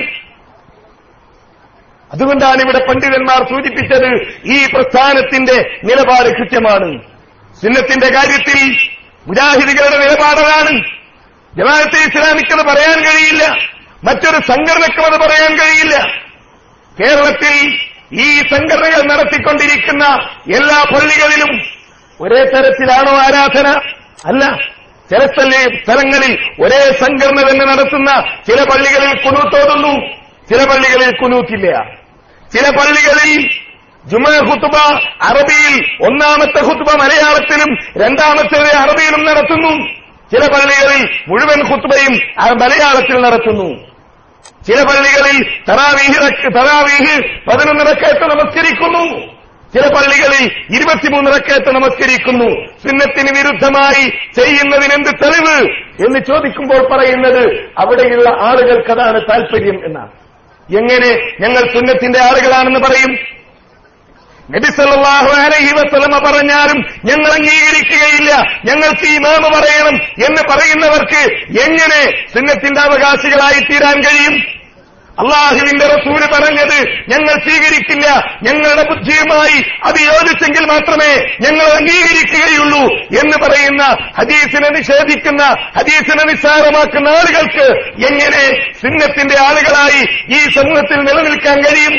അതുകൊണ്ടാണ് ഇവിടെ പണ്ഡിതന്മാർ സൂചിപ്പിച്ചത് ഈ പ്രസ്ഥാനത്തിന്റെ നിലപാട് കൃത്യമാണ് സുന്നത്തിന്റെ കാര്യത്തിൽ മുജാഹിദികളുടെ നിലപാടതാണ് ജമാഅത്തെ ഇസ്ലാമിക്ക് അത് പറയാൻ കഴിയില്ല മറ്റൊരു സംഘടനയ്ക്കും അത് പറയാൻ കഴിയില്ല കേരളത്തിൽ ഈ സംഘടനകൾ നടത്തിക്കൊണ്ടിരിക്കുന്ന എല്ലാ പള്ളികളിലും ഒരേ തരത്തിലാണോ ആരാധന അല്ല ചില സ്ഥല- സ്ഥലങ്ങളിൽ ഒരേ സംഘടന തന്നെ നടത്തുന്ന ചില പള്ളികളിൽ കുനൂത്തോതുന്നു ചില പള്ളികളിൽ കുനൂത്തില്ല ചില പള്ളികളിൽ ജുമ ഹുത്തുബ അറബിയിൽ ഒന്നാമത്തെ ഹുത്തുബ മലയാളത്തിലും രണ്ടാമത്തേത് അറബിയിലും നടത്തുന്നു ചില പള്ളികളിൽ മുഴുവൻ ഹുത്തുബയും ആ മലയാളത്തിൽ നടത്തുന്നു ചില പള്ളികളിൽ തറാവീഹ് റക്ക- തറാവീഹ് പതിനൊന്ന് റക്കയത്ത് നമസ്കരിക്കുന്നു ചില പള്ളികളിൽ ഇരുപത്തിമൂന്ന് റക്കയത്ത് നമസ്കരിക്കുന്നു സുന്നത്തിന് വിരുദ്ധമായി ചെയ്യുന്നതിന് എന്ത് തെളിവ് എന്ന് ചോദിക്കുമ്പോൾ പറയുന്നത് അവിടെയുള്ള ആളുകൾക്കതാണ് താല്പര്യം എന്നാണ് എങ്ങനെ ഞങ്ങൾ സുന്നത്തിന്റെ ആളുകളാണെന്ന് പറയും നബി സല്ലല്ലാഹു അലൈഹി വസല്ലമ പറഞ്ഞാലും ഞങ്ങൾ അംഗീകരിക്കുകയില്ല ഞങ്ങൾക്ക് ഇമാമ പറയണം എന്ന് പറയുന്നവർക്ക് എങ്ങനെ സുന്നത്തിന്റെ അവകാശികളായി തീരാൻ കഴിയും അള്ളാഹുവിന്റെ റസൂല് പറഞ്ഞത് ഞങ്ങൾ സ്വീകരിക്കില്ല ഞങ്ങളുടെ ബുദ്ധിയുമായി അത് യോജിച്ചെങ്കിൽ മാത്രമേ ഞങ്ങൾ അംഗീകരിക്കുകയുള്ളൂ എന്ന് പറയുന്ന ഹദീസിനെ നിഷേധിക്കുന്ന ഹദീസിനെ നിസ്സാരമാക്കുന്ന ആളുകൾക്ക് എങ്ങനെ സിന്നത്തിന്റെ ആളുകളായി ഈ സമൂഹത്തിൽ നിലനിൽക്കാൻ കഴിയും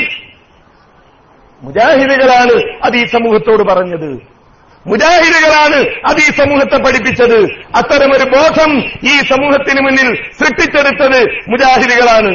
മുജാഹിദുകളാണ് അത് ഈ സമൂഹത്തോട് പറഞ്ഞത് മുജാഹിദുകളാണ് അത് ഈ സമൂഹത്തെ പഠിപ്പിച്ചത് അത്തരമൊരു ബോധം ഈ സമൂഹത്തിന് മുന്നിൽ സൃഷ്ടിച്ചെടുത്തത് മുജാഹിദുകളാണ്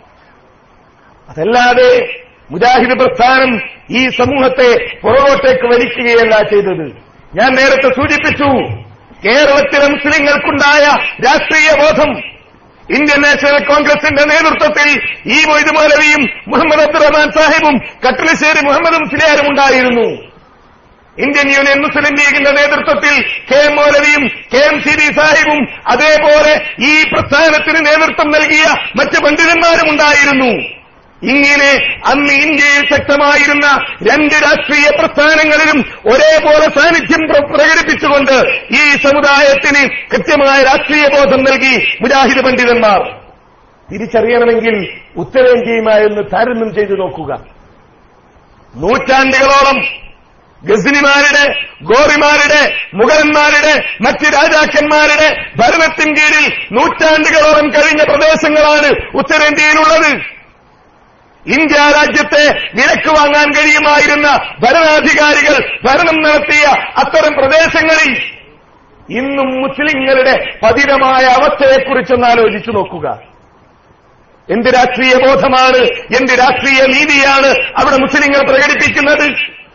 അതല്ലാതെ മുജാഹിദ് പ്രസ്ഥാനം ഈ സമൂഹത്തെ പുറകോട്ടേക്ക് വലിക്കുകയല്ല ചെയ്തത് ഞാൻ നേരത്തെ സൂചിപ്പിച്ചു കേരളത്തിലെ മുസ്ലിങ്ങൾക്കുണ്ടായ രാഷ്ട്രീയ ബോധം ഇന്ത്യൻ നാഷണൽ കോൺഗ്രസിന്റെ നേതൃത്വത്തിൽ ഈ മൊയ്ത് മൗലവിയും മുഹമ്മദ് അബ്ദുറഹ്മാൻ സാഹിബും കട്ടിലശ്ശേരി മുഹമ്മദ് മുസ്ലിയാരും ഉണ്ടായിരുന്നു ഇന്ത്യൻ യൂണിയൻ മുസ്ലിം ലീഗിന്റെ നേതൃത്വത്തിൽ കെ എം മൗലവിയും കെ എം സി ഡി സാഹിബും അതേപോലെ ഈ പ്രസ്ഥാനത്തിന് നേതൃത്വം നൽകിയ മറ്റ് പണ്ഡിതന്മാരും ഉണ്ടായിരുന്നു ഇങ്ങനെ അന്ന് ഇന്ത്യയിൽ ശക്തമായിരുന്ന രണ്ട് രാഷ്ട്രീയ പ്രസ്ഥാനങ്ങളിലും ഒരേപോലെ സാന്നിധ്യം പ്ര- പ്രകടിപ്പിച്ചുകൊണ്ട് ഈ സമുദായത്തിന് കൃത്യമായ രാഷ്ട്രീയ ബോധം നൽകി മുജാഹിദ് പണ്ഡിതന്മാർ തിരിച്ചറിയണമെങ്കിൽ ഉത്തരേന്ത്യയുമായി ഒന്ന് താരതമ്യം ചെയ്തു നോക്കുക നൂറ്റാണ്ടുകളോളം ഗസിനിമാരുടെ ഗോറിമാരുടെ മുഗളന്മാരുടെ മറ്റ് രാജാക്കന്മാരുടെ ഭരണത്തിൻ കീഴിൽ നൂറ്റാണ്ടുകളോളം കഴിഞ്ഞ പ്രദേശങ്ങളാണ് ഉത്തരേന്ത്യയിലുള്ളത് ഇന്ത്യ രാജ്യത്തെ വിലക്ക് വാങ്ങാൻ കഴിയുമായിരുന്ന ഭരണാധികാരികൾ ഭരണം നടത്തിയ അത്തരം പ്രദേശങ്ങളിൽ ഇന്നും മുസ്ലിങ്ങളുടെ പതിരമായ അവസ്ഥയെക്കുറിച്ചൊന്ന് ആലോചിച്ചു നോക്കുക എന്ത് രാഷ്ട്രീയ ബോധമാണ് എന്ത് രാഷ്ട്രീയ നീതിയാണ് അവിടെ മുസ്ലിങ്ങൾ പ്രകടിപ്പിക്കുന്നത്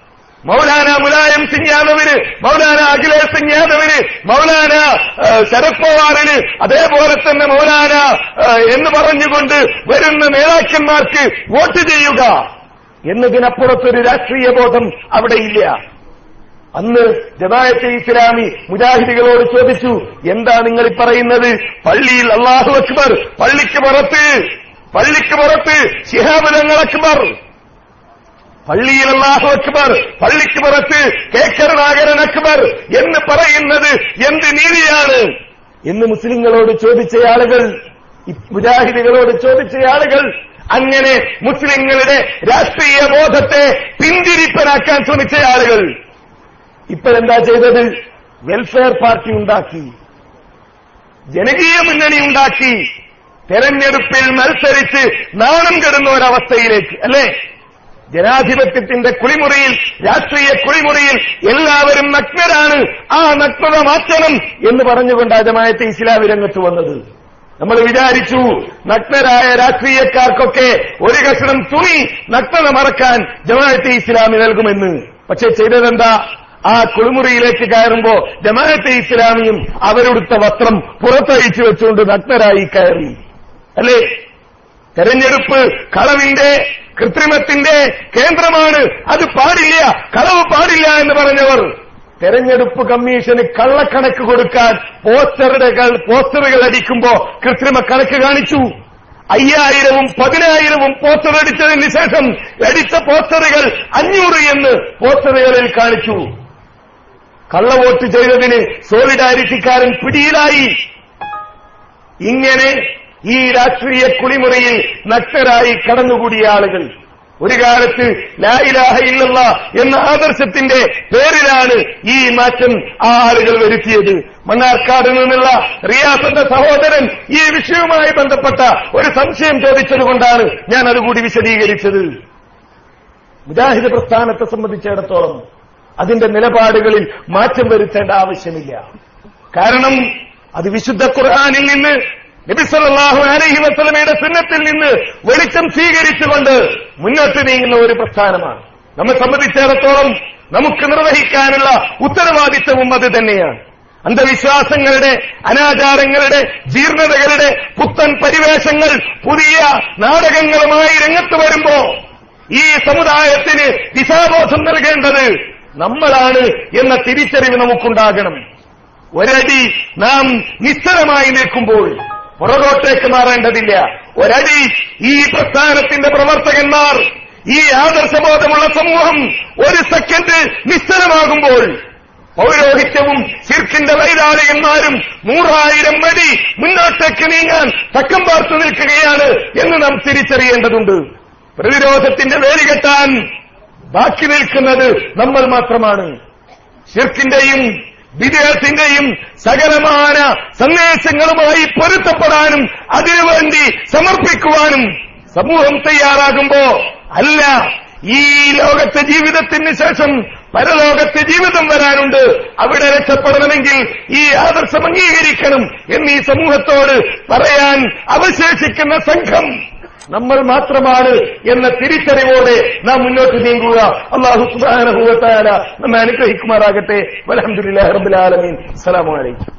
മൗലാന മുലായം സിംഗ് യാദവിന് മൗലാന അഖിലേഷ് സിംഗ് യാദവിന് മൗലാന ആ, ശരത് പവാറിന് അതേപോലെ തന്നെ മൗലാന ആ, എന്ന് പറഞ്ഞുകൊണ്ട് വരുന്ന നേതാക്കന്മാർക്ക് വോട്ട് ചെയ്യുക എന്നതിനപ്പുറത്തൊരു രാഷ്ട്രീയ ബോധം അവിടെയില്ല അന്ന് ജമായത്തെ ഇസ്ലാമി മുജാഹിദികളോട് ചോദിച്ചു എന്താ നിങ്ങൾ ഈ പറയുന്നത് പള്ളിയിൽ അള്ളാഹു അക്ബർ പള്ളിക്ക് പുറത്ത് പള്ളിക്ക് പുറത്ത് ശിഹാബ് തങ്ങൾ അക്ബർ പള്ളിയിൽ അള്ളാഹു അക്ബർ പള്ളിക്ക് പുറത്ത് കെ കരുണാകരൻ അക്ബർ എന്ന് പറയുന്നത് എന്ത് നീതിയാണ് എന്ന് മുസ്ലിങ്ങളോട് ചോദിച്ച ആളുകൾ ഈ മുജാഹിദുകളോട് ചോദിച്ച ആളുകൾ അങ്ങനെ മുസ്ലിങ്ങളുടെ രാഷ്ട്രീയ ബോധത്തെ പിന്തിരിപ്പനാക്കാൻ ശ്രമിച്ച ആളുകൾ ഇപ്പോഴെന്താ ചെയ്തത് വെൽഫെയർ പാർട്ടി ഉണ്ടാക്കി ജനകീയ മുന്നണി ഉണ്ടാക്കി തെരഞ്ഞെടുപ്പിൽ മത്സരിച്ച് നാണം കെടുന്ന ഒരവസ്ഥയിലേക്ക് അല്ലേ ജനാധിപത്യത്തിന്റെ കുളിമുറിയിൽ രാഷ്ട്രീയ കുളിമുറിയിൽ എല്ലാവരും നഗ്നരാണ് ആ നഗ്നത മാറ്റണം എന്ന് പറഞ്ഞുകൊണ്ട് ജമായത്തെ ഇസ്ലാമി രംഗത്ത് വന്നത് നമ്മൾ വിചാരിച്ചു നഗ്നരായ രാഷ്ട്രീയക്കാർക്കൊക്കെ ഒരു കഷണം തുണി നഗ്നത മറക്കാൻ ജമാഅത്തെ ഇസ്ലാമി നൽകുമെന്ന് പക്ഷെ ചെയ്തതെന്താ ആ കുളിമുറിയിലേക്ക് കയറുമ്പോ ജമാഅത്തെ ഇസ്ലാമിയും അവരെടുത്ത വസ്ത്രം പുറത്തഴിച്ചു വെച്ചുകൊണ്ട് നഗ്നരായി കയറി അല്ലേ തെരഞ്ഞെടുപ്പ് കളവിന്റെ കൃത്രിമത്തിന്റെ കേന്ദ്രമാണ് അത് പാടില്ല കളവ് പാടില്ല എന്ന് പറഞ്ഞവർ തെരഞ്ഞെടുപ്പ് കമ്മീഷന് കള്ളക്കണക്ക് കൊടുക്കാൻ പോസ്റ്ററുകൾ പോസ്റ്ററുകൾ അടിക്കുമ്പോ കൃത്രിമ കണക്ക് കാണിച്ചു അയ്യായിരവും പതിനായിരവും പോസ്റ്റർ അടിച്ചതിന് ശേഷം അടിച്ച പോസ്റ്ററുകൾ അഞ്ഞൂറ് എന്ന് പോസ്റ്ററുകളിൽ കാണിച്ചു കള്ളവോട്ട് ചെയ്തതിന് സോളിഡാരിറ്റിക്കാരൻ പിടിയിലായി ഇങ്ങനെ ഈ രാഷ്ട്രീയ കുളിമുറിയിൽ നഗ്നരായി കടന്നുകൂടിയ ആളുകൾ ഒരു കാലത്ത് ലായിലാഹ ഇല്ലല്ല എന്ന ആദർശത്തിന്റെ പേരിലാണ് ഈ മാറ്റം ആ ആളുകൾ വരുത്തിയത് മണ്ണാർക്കാട് നിന്നുള്ള റിയാസന്റെ സഹോദരൻ ഈ വിഷയവുമായി ബന്ധപ്പെട്ട ഒരു സംശയം ചോദിച്ചതുകൊണ്ടാണ് ഞാൻ അതുകൂടി വിശദീകരിച്ചത് മുജാഹിദ് പ്രസ്ഥാനത്തെ സംബന്ധിച്ചിടത്തോളം അതിന്റെ നിലപാടുകളിൽ മാറ്റം വരുത്തേണ്ട ആവശ്യമില്ല കാരണം അത് വിശുദ്ധ ഖുർആാനിൽ നിന്ന് നബിസല്ലാഹു അലഹി വസ്ലമയുടെ സുന്നത്തിൽ നിന്ന് വെളിച്ചം സ്വീകരിച്ചുകൊണ്ട് മുന്നോട്ട് നീങ്ങുന്ന ഒരു പ്രസ്ഥാനമാണ് നമ്മെ സംബന്ധിച്ചിടത്തോളം നമുക്ക് നിർവഹിക്കാനുള്ള ഉത്തരവാദിത്തവും അത് തന്നെയാണ് അന്ധവിശ്വാസങ്ങളുടെ അനാചാരങ്ങളുടെ ജീർണതകളുടെ പുത്തൻ പരിവേഷങ്ങൾ പുതിയ നാടകങ്ങളുമായി രംഗത്ത് വരുമ്പോ ഈ സമുദായത്തിന് ദിശാബോധം നൽകേണ്ടത് നമ്മളാണ് എന്ന തിരിച്ചറിവ് നമുക്കുണ്ടാകണം ഒരടി നാം നിശ്ചലമായി നിൽക്കുമ്പോൾ പുറകോട്ടേക്ക് മാറേണ്ടതില്ല ഒരടി ഈ പ്രസ്ഥാനത്തിന്റെ പ്രവർത്തകന്മാർ ഈ ആദർശബോധമുള്ള സമൂഹം ഒരു സെക്കൻഡ് നിശ്ചലമാകുമ്പോൾ പൗരോഹിത്യവും ശിർക്കിന്റെ വൈരാളികന്മാരും നൂറായിരം മടി മുന്നോട്ടേക്ക് നീങ്ങാൻ തക്കം പാർത്തു നിൽക്കുകയാണ് എന്ന് നാം തിരിച്ചറിയേണ്ടതുണ്ട് പ്രതിരോധത്തിന്റെ വേലികെട്ടാൻ ബാക്കി നിൽക്കുന്നത് നമ്മൾ മാത്രമാണ് ഷിർക്കിന്റെയും വിദേഹത്തിന്റെയും സകലമാന സന്ദേശങ്ങളുമായി പൊരുത്തപ്പെടാനും അതിനുവേണ്ടി സമർപ്പിക്കുവാനും സമൂഹം തയ്യാറാകുമ്പോ അല്ല ഈ ലോകത്തെ ജീവിതത്തിന് ശേഷം പരലോകത്തെ ജീവിതം വരാനുണ്ട് അവിടെ രക്ഷപ്പെടണമെങ്കിൽ ഈ ആദർശം അംഗീകരിക്കണം എന്ന് ഈ സമൂഹത്തോട് പറയാൻ അവശേഷിക്കുന്ന സംഘം നമ്മൾ മാത്രമാണ് എന്ന തിരിച്ചറിവോടെ നാം മുന്നോട്ട് നീങ്ങുക അള്ളാഹു സുബാനഹുവത്തായ നമ്മെ അനുഗ്രഹിക്കുമാറാകട്ടെ വലഹമുല്ലാ റബുലാലമീൻ അസ്സലാമലൈക്കും